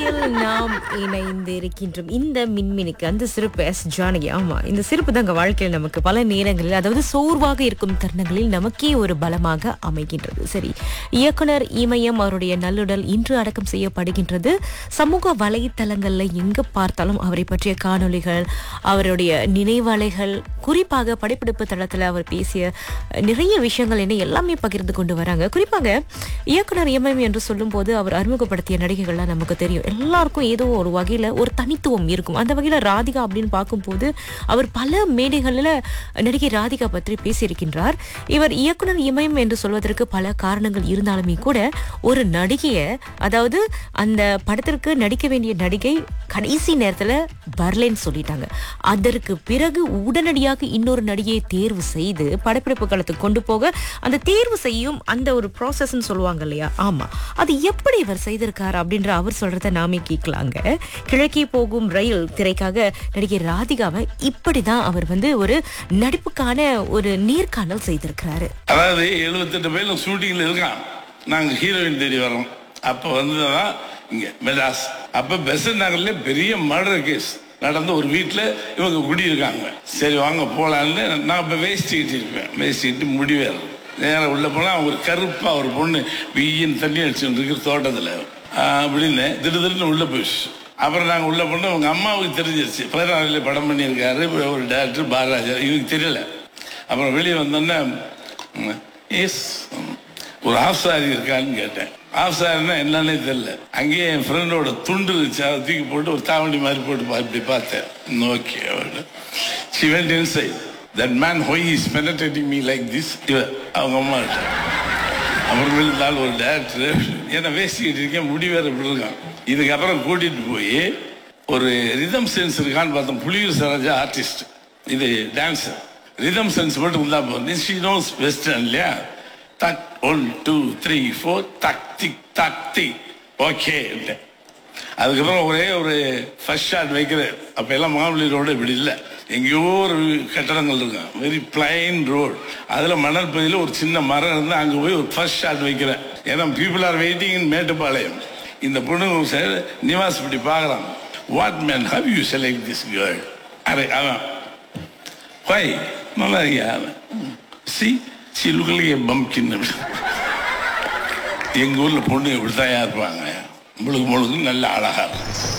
நிகழ்ச்சியில் நாம் இணைந்து இருக்கின்றோம் இந்த மின்மினிக்கு அந்த சிறப்பு எஸ் ஜானகி ஆமா இந்த சிறப்பு தாங்க வாழ்க்கையில் நமக்கு பல நேரங்களில் அதாவது சோர்வாக இருக்கும் தருணங்களில் நமக்கே ஒரு பலமாக அமைகின்றது சரி இயக்குனர் இமயம் அவருடைய நல்லுடல் இன்று அடக்கம் செய்யப்படுகின்றது சமூக வலைத்தளங்கள்ல எங்க பார்த்தாலும் அவரை பற்றிய காணொளிகள் அவருடைய நினைவலைகள் குறிப்பாக படைப்பிடிப்பு தளத்துல அவர் பேசிய நிறைய விஷயங்கள் என்ன எல்லாமே பகிர்ந்து கொண்டு வராங்க குறிப்பாக இயக்குனர் இமயம் என்று சொல்லும்போது அவர் அறிமுகப்படுத்திய நடிகைகள்லாம் நமக்கு தெரியும் எல்லாருக்கும் ஏதோ ஒரு வகையில ஒரு தனித்துவம் இருக்கும் அந்த வகையில ராதிகா அப்படின்னு பார்க்கும்போது அவர் பல மேடைகளில் நடிகை ராதிகா பற்றி பேசியிருக்கின்றார் இவர் இயக்குனர் இமயம் என்று சொல்வதற்கு பல காரணங்கள் இருந்தாலுமே கூட ஒரு நடிகைய அதாவது அந்த படத்திற்கு நடிக்க வேண்டிய நடிகை கடைசி நேரத்துல வரலைன்னு சொல்லிட்டாங்க அதற்கு பிறகு உடனடியாக இன்னொரு நடிகையை தேர்வு செய்து படப்பிடிப்பு களத்துக்கு கொண்டு போக அந்த தேர்வு செய்யும் அந்த ஒரு ப்ராசஸ்ன்னு சொல்லுவாங்க இல்லையா ஆமா அது எப்படி இவர் செய்திருக்காரு அப்படின்ற அவர் சொல்றத நாமே கேட்கலாங்க கிழக்கே போகும் ரயில் திரைக்காக நடிகை ராதிகாவை இப்படிதான் அவர் வந்து ஒரு நடிப்புக்கான ஒரு நேர்காணல் செய்திருக்கிறாரு அதாவது எழுபத்தெட்டு பேர்ல ஷூட்டிங்ல இருக்கான் நாங்க ஹீரோயின் தேடி வரோம் அப்ப வந்ததான் இங்க மெட்ராஸ் அப்ப பெசன் நகர்ல பெரிய மர்டர் கேஸ் நடந்த ஒரு வீட்டுல இவங்க குடியிருக்காங்க சரி வாங்க போலான்னு நான் இப்ப வேஸ்டிக்கிட்டு இருப்பேன் வேஸ்டிக்கிட்டு முடிவேறேன் நேரம் உள்ள போனா ஒரு கருப்பா ஒரு பொண்ணு வெய்யின் தண்ணி அடிச்சுட்டு இருக்கிற தோட்டத்துல ஆஹ் அப்படின்னு திடு திடுன்னு உள்ள போயிடுச்சு அப்புறம் நாங்கள் உள்ள போனோம் உங்க அம்மாவுக்கு தெரிஞ்சிருச்சு பதினாறுல படம் பண்ணியிருக்காரு இப்ப ஒரு டேரக்டர் பாரராஜா இவருக்கு தெரியல அப்புறம் வெளியே வந்தோன்னே எஸ் ஒரு ஆஃப் சாரி இருக்கான்னு கேட்டேன் ஆஃப் சாரின்னா என்னன்னே தெரியல அங்கேயே என் ஃப்ரெண்டோட துண்டு இருந்துச்சு அதை தூக்கி போட்டு ஒரு தாவணி மாதிரி போட்டு பா- இப்படி பார்த்தேன் okay she went inside that man who is penetrating me like this இவ அவங்க அம்மா கிட்ட அப்புறம் இருந்தாலும் ஒரு டேரக்டர் ஏன்னா வேஸ்டிக்கிட்டு இருக்கேன் முடி வேற இப்படி இருக்கான் இதுக்கப்புறம் கூட்டிட்டு போய் ஒரு ரிதம் சென்ஸ் இருக்கான்னு பார்த்தோம் புலியூர் சரோஜா ஆர்டிஸ்ட் இது டான்ஸர் ரிதம் சென்ஸ் மட்டும் இருந்தா போதும் ஷி நோஸ் வெஸ்டர்ன் இல்லையா தக் ஒன் டூ த்ரீ ஃபோர் தக் திக் தக் திக் ஓகே அதுக்கப்புறம் ஒரே ஒரு ஃபர்ஸ்ட் ஷாட் வைக்கிறேன் அப்ப எல்லாம் மாமல்லி ரோடு இப்படி இல்லை எங்கேயோ ஒரு கட்டடங்கள் இருக்கும் வெரி பிளைன் ரோடு அதுல மணல் பகுதியில் ஒரு சின்ன மரம் இருந்து அங்க போய் ஒரு ஃபர்ஸ்ட் ஷாட் வைக்கிறேன் ஏன்னா people are waiting in Mettupalayam இந்த பொண்ணு சார் நிவாஸ் இப்படி பார்க்கறான் what man how you select this girl அரே அவன் வை நல்லா இருக்கியா சி சி லுக்கலிங்க பம்கின் எங்க ஊர்ல பொண்ணு இப்படித்தான் இருப்பாங்க முழுக்கு முழுக்கு நல்ல அழகா இருக்கும்